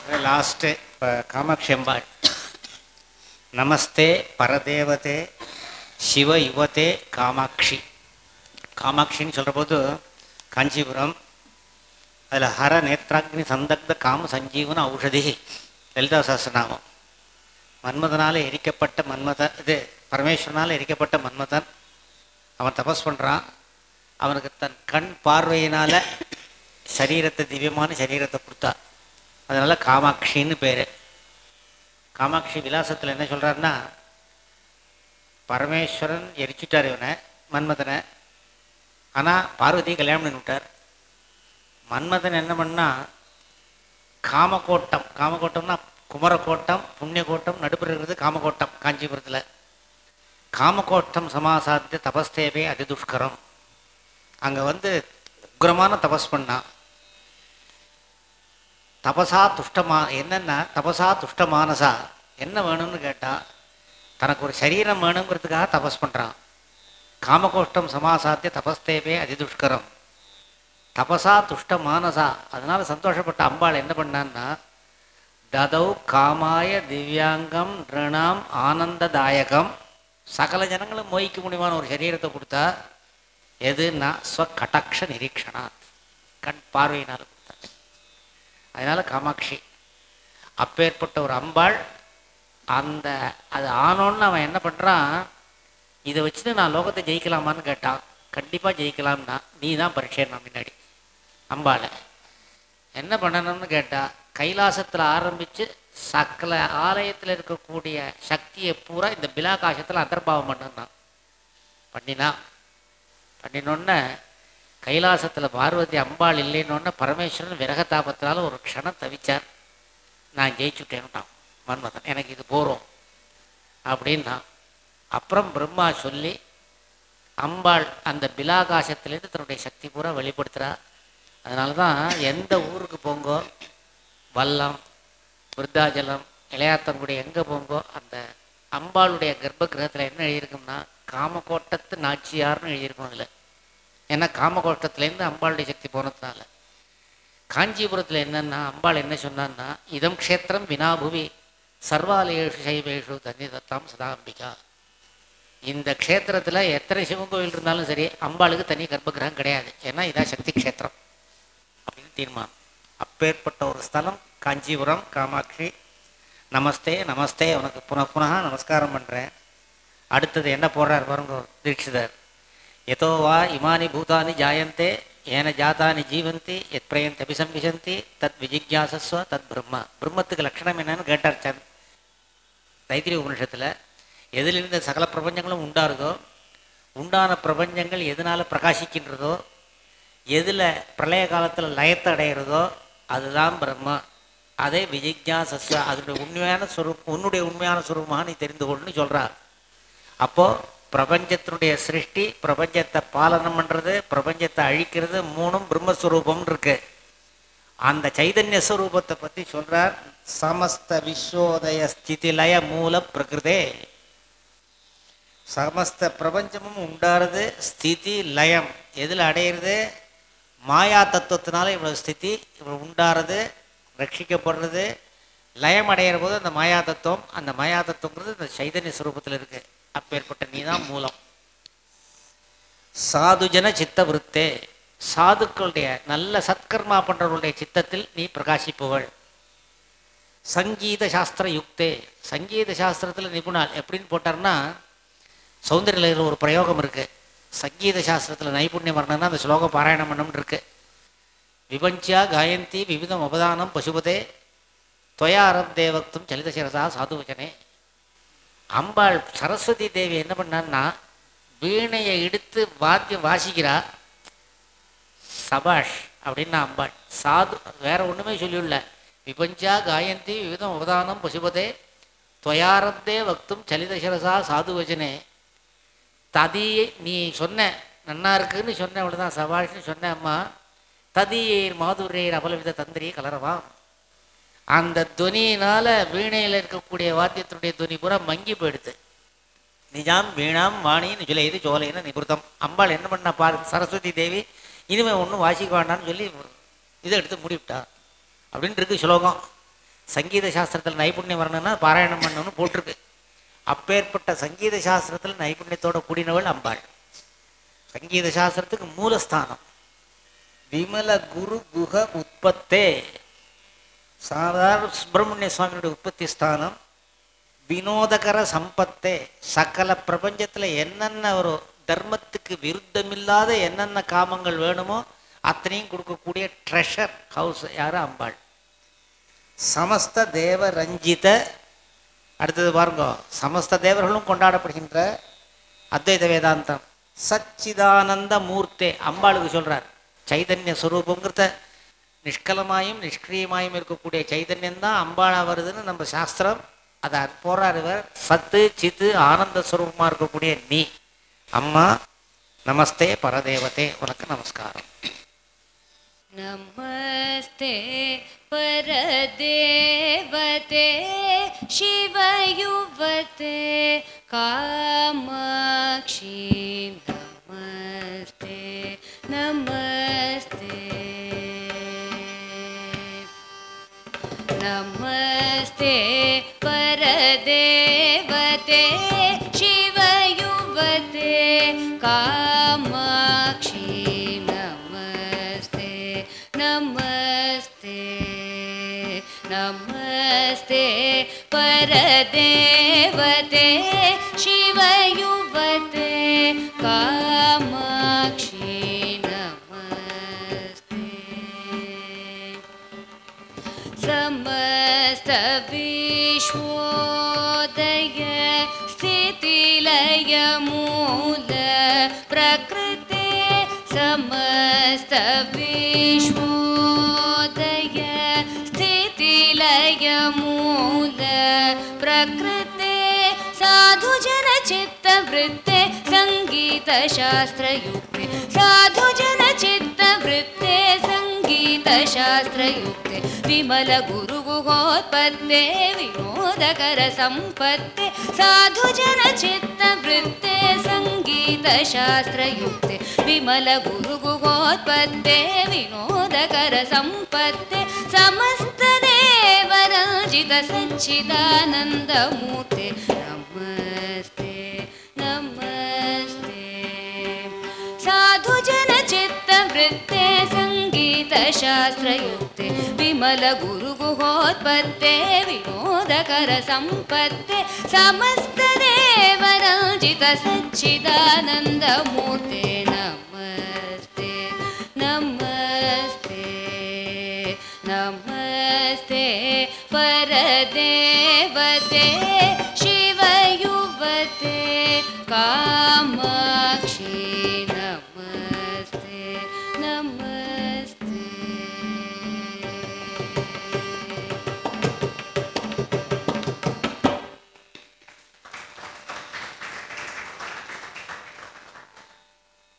last இப்போ காமாட்சி அம்பாள் நமஸ்தே பரதேவதே சிவ யுவதே காமாட்சி காமாட்சின்னு சொல்கிற போது காஞ்சிபுரம் அதில் ஹர நேத்ராக்னி சந்தக்த காம சஞ்சீவன ஔஷதி லலிதா சஹஸ்ரநாமம் மன்மதனால் எரிக்கப்பட்ட மன்மத இது பரமேஸ்வரனால் எரிக்கப்பட்ட மன்மதன் அவன் தபஸ் பண்ணுறான் அவனுக்கு தன் கண் பார்வையினால் சரீரத்தை திவ்யமான சரீரத்தை கொடுத்தா அதனால காமாட்சின்னு பேர் காமாட்சி விலாசத்தில் என்ன சொல்கிறாருன்னா பரமேஸ்வரன் எரிச்சுட்டார் இவனை மன்மதனை ஆனால் பார்வதி கல்யாணம் பண்ணி விட்டார் மன்மதன் என்ன பண்ணா காமகோட்டம் காமகோட்டம்னா குமரக்கோட்டம் புண்ணியகோட்டம் நடுப்புற இருக்கிறது காமகோட்டம் காஞ்சிபுரத்தில் காமகோட்டம் சமாசாத்திய தபஸ்தேவே அதிதுஷ்கரம் அங்கே வந்து உக்ரமான தபஸ் பண்ணான் தபசா துஷ்டமா என்னென்னா தபசா துஷ்டமானசா என்ன வேணும்னு கேட்டால் தனக்கு ஒரு சரீரம் வேணுங்கிறதுக்காக தபஸ் பண்ணுறான் காமகோஷ்டம் சமாசாத்திய தபஸ்தேவே அதிதுஷ்கரம் தபசா துஷ்ட மானசா அதனால் சந்தோஷப்பட்ட அம்பாள் என்ன பண்ணான்னா ததௌ காமாய திவ்யாங்கம் ரிணாம் ஆனந்ததாயகம் சகல ஜனங்களும் மோய்க்க முடியுமான ஒரு சரீரத்தை கொடுத்தா எதுன்னா ஸ்வகடாட்ச நிரீக்ஷனா கண் பார்வையினால் கொடுத்தா அதனால் காமாட்சி அப்பேற்பட்ட ஒரு அம்பாள் அந்த அது ஆனோன்னு அவன் என்ன பண்ணுறான் இதை வச்சுட்டு நான் லோகத்தை ஜெயிக்கலாமான்னு கேட்டான் கண்டிப்பாக ஜெயிக்கலாம்னா நீ தான் பரீட்சைனா முன்னாடி அம்பாளை என்ன பண்ணணும்னு கேட்டால் கைலாசத்தில் ஆரம்பித்து சக்கல ஆலயத்தில் இருக்கக்கூடிய சக்தியை பூரா இந்த பிலாகாசத்தில் அந்தர்பாவம் பண்ணான் பண்ணினா பண்ணினோன்னே கைலாசத்தில் பார்வதி அம்பாள் இல்லைன்னொன்னே பரமேஸ்வரன் விரகதாபத்தினால ஒரு க்ஷணம் தவிச்சார் நான் ஜெயிச்சுட்டேன்ட்டான் மன்மதன் எனக்கு இது போகிறோம் அப்படின்னா அப்புறம் பிரம்மா சொல்லி அம்பாள் அந்த பிலாகாசத்திலேருந்து தன்னுடைய சக்தி பூரா வெளிப்படுத்துகிறா அதனால தான் எந்த ஊருக்கு போங்கோ வல்லம் விருத்தாஜலம் இளையாத்தங்குடி எங்கே போங்கோ அந்த அம்பாளுடைய கர்ப்ப கிரகத்தில் என்ன எழுதியிருக்கும்னா காமகோட்டத்து நாச்சியார்னு எழுதியிருக்கும் அதில் ஏன்னா காமகோட்டத்துலேருந்து அம்பாளுடைய சக்தி போனதுனால காஞ்சிபுரத்தில் என்னென்னா அம்பாள் என்ன சொன்னான்னா இதம் க்ஷேத்திரம் வினாபுவி சர்வாலயேஷு சைவேஷு தண்ணி தத்தாம் சதாம்பிகா இந்த க்ஷேத்திரத்தில் எத்தனை சிவன் கோவில் இருந்தாலும் சரி அம்பாளுக்கு தனி கர்ப்பகிரகம் கிடையாது ஏன்னா இதான் சக்தி க்ஷேத்திரம் அப்படின்னு தீர்மானம் அப்பேற்பட்ட ஒரு ஸ்தலம் காஞ்சிபுரம் காமாட்சி நமஸ்தே நமஸ்தே உனக்கு புன புனக நமஸ்காரம் பண்ணுறேன் அடுத்தது என்ன போடுறார் பாருங்க தீட்சிதர் எதோ வா இமானி பூதானி ஜாயந்தே ஏன ஜாதானி ஜீவந்தி எத் பிரயந்தி அபிசம்பிசந்தி தத் விஜிக்யாசஸ்வ தத் பிரம்மா பிரம்மத்துக்கு லட்சணம் என்னன்னு கேட்டார் சந்த் தைத்திரிய உபனிஷத்தில் எதிலிருந்து சகல பிரபஞ்சங்களும் உண்டாருதோ உண்டான பிரபஞ்சங்கள் எதனால் பிரகாசிக்கின்றதோ எதில் பிரளய காலத்தில் லயத்தை அடைகிறதோ அதுதான் பிரம்மா அதே விஜிக்யா சஸ்வ அதனுடைய உண்மையான சுரூப் உன்னுடைய உண்மையான சுரூபமாக நீ தெரிந்து கொள்ளுன்னு சொல்கிறார் அப்போது பிரபஞ்சத்தினுடைய சிருஷ்டி பிரபஞ்சத்தை பாலனம் பண்ணுறது பிரபஞ்சத்தை அழிக்கிறது மூணும் பிரம்மஸ்வரூபம்னு இருக்கு அந்த சைதன்ய ஸ்வரூபத்தை பற்றி சொல்கிறார் சமஸ்த விஸ்வோதய ஸ்திதிலய மூல பிரகிருதே சமஸ்த பிரபஞ்சமும் உண்டாறது ஸ்திதி லயம் எதில் அடையிறது மாயா தத்துவத்தினால இவ்வளோ ஸ்திதி இவ்வளோ உண்டாறது ரட்சிக்கப்படுறது லயம் அடையிற போது அந்த மாயா தத்துவம் அந்த மாயா தத்துவங்கிறது இந்த சைதன்ய ஸ்வரூபத்தில் இருக்குது அப்பேற்பட்ட நீ தான் மூலம் சாதுஜன சித்த விருத்தே சாதுக்களுடைய நல்ல சத்கர்மா பண்ணுறவர்களுடைய சித்தத்தில் நீ பிரகாசிப்பவள் சங்கீத சாஸ்திர யுக்தே சங்கீத சாஸ்திரத்தில் நிபுணால் எப்படின்னு போட்டார்னா சௌந்தர்யில ஒரு பிரயோகம் இருக்கு சங்கீத சாஸ்திரத்தில் நைபுண்யம் வரணும்னா அந்த ஸ்லோகம் பாராயணம் பண்ணணும்னு இருக்கு விபஞ்சியா காயந்தி விவிதம் அவதானம் பசுபதே துவயாரம் தேவக்தும் சலிதசிரசா சாதுவச்சனே அம்பாள் சரஸ்வதி தேவி என்ன பண்ணான்னா வீணையை எடுத்து வாத்தியம் வாசிக்கிறா சபாஷ் அப்படின்னா அம்பாள் சாது வேற ஒன்றுமே சொல்லியுள்ள விபஞ்சா காயந்தி விவிதம் அவதானம் பசுபதே துவயாரத்தே வக்தும் சலிதசிரசா சாதுவச்சனே ததியை நீ சொன்ன நன்னா இருக்குன்னு சொன்ன அவ்வளோதான் சபாஷ்னு சொன்ன அம்மா ததியேர் மாதுரையர் அபலவித தந்திரியை கலரவாம் அந்த துனியினால வீணையில் இருக்கக்கூடிய வாத்தியத்தினுடைய துணி பூரா மங்கி போயிடுது நிஜாம் வீணாம் வாணின்னு சொல்லி இது சோலைன்னு நிபுர்த்தம் அம்பாள் என்ன பண்ணா பாரு சரஸ்வதி தேவி இனிமே ஒன்றும் வாசிக்க வேண்டாம்னு சொல்லி இதை எடுத்து மூடிவிட்டா அப்படின்னு இருக்கு ஸ்லோகம் சங்கீத சாஸ்திரத்தில் நைபுண்யம் வரணும்னா பாராயணம் பண்ணணும்னு போட்டிருக்கு அப்பேற்பட்ட சங்கீத சாஸ்திரத்தில் நைபுண்யத்தோட கூடினவள் அம்பாள் சங்கீத சாஸ்திரத்துக்கு மூலஸ்தானம் விமல குரு குஹ உற்பத்தே சாதாரண சுப்பிரமணிய சுவாமியுடைய உற்பத்தி ஸ்தானம் வினோதகர சம்பத்தே சகல பிரபஞ்சத்தில் என்னென்ன ஒரு தர்மத்துக்கு விருத்தமில்லாத என்னென்ன காமங்கள் வேணுமோ அத்தனையும் கொடுக்கக்கூடிய ட்ரெஷர் ஹவுஸ் யார் அம்பாள் சமஸ்த தேவ ரஞ்சித அடுத்தது பாருங்க சமஸ்த தேவர்களும் கொண்டாடப்படுகின்ற அத்வைத வேதாந்தம் சச்சிதானந்த மூர்த்தே அம்பாளுக்கு சொல்றார் சைதன்ய ஸ்வரூபங்கிறத நிஷ்கலமாயும் நிஷ்கிரியமாயும் இருக்கக்கூடிய சைதன்யம் தான் அம்பாளா வருதுன்னு நம்ம சாஸ்திரம் அதை போறார் இவர் சத்து சித்து ஆனந்த ஸ்வரூபமா இருக்கக்கூடிய நீ அம்மா நமஸ்தே பரதேவதே உனக்கு நமஸ்காரம் नमस्ते परदेवते शिवयुवते कामाक्षी नमस्ते नमस्ते नमस्ते परदेवते शिवयुवते कामाक्षी नमस्ते नमस्ते नमस्ते परदेवते शिवयुवते कामाक्षी नमस्ते समस्तविश्वोदय स्थितिलयमूल प्रकृते समस्तविश्वोदय स्थितिलयमूल प्रकृते साधुजनचित्तवृत्ते सङ्गीतशास्त्रयुक्ते साधुजनचित्तवृत्ते सङ्गीतशास्त्रयुक्ते विमलगुरुगुहोत्पत्ते विनोदकरसम्पत्ते साधुजनचित्तवृत्ते सङ्गीतशास्त्रयुक्ते विमलगुरुगुहोत्पत्ते विनोदकरसम्पत्ते समस्तदेवरजित सच्चिदानन्दमूर्ते नमस्ते नमस्ते साधुजनचित्तवृत्ते सङ्गीतशास्त्रयुक्ते विमलगुरुगुहोत्पत्ते विनोदकरसम्पत्ते समस्तदेवरजित सच्चिदानन्दमूर्ते नमस्ते नमस्ते नमस्ते परदेवते शिवयुवते कामाक्षी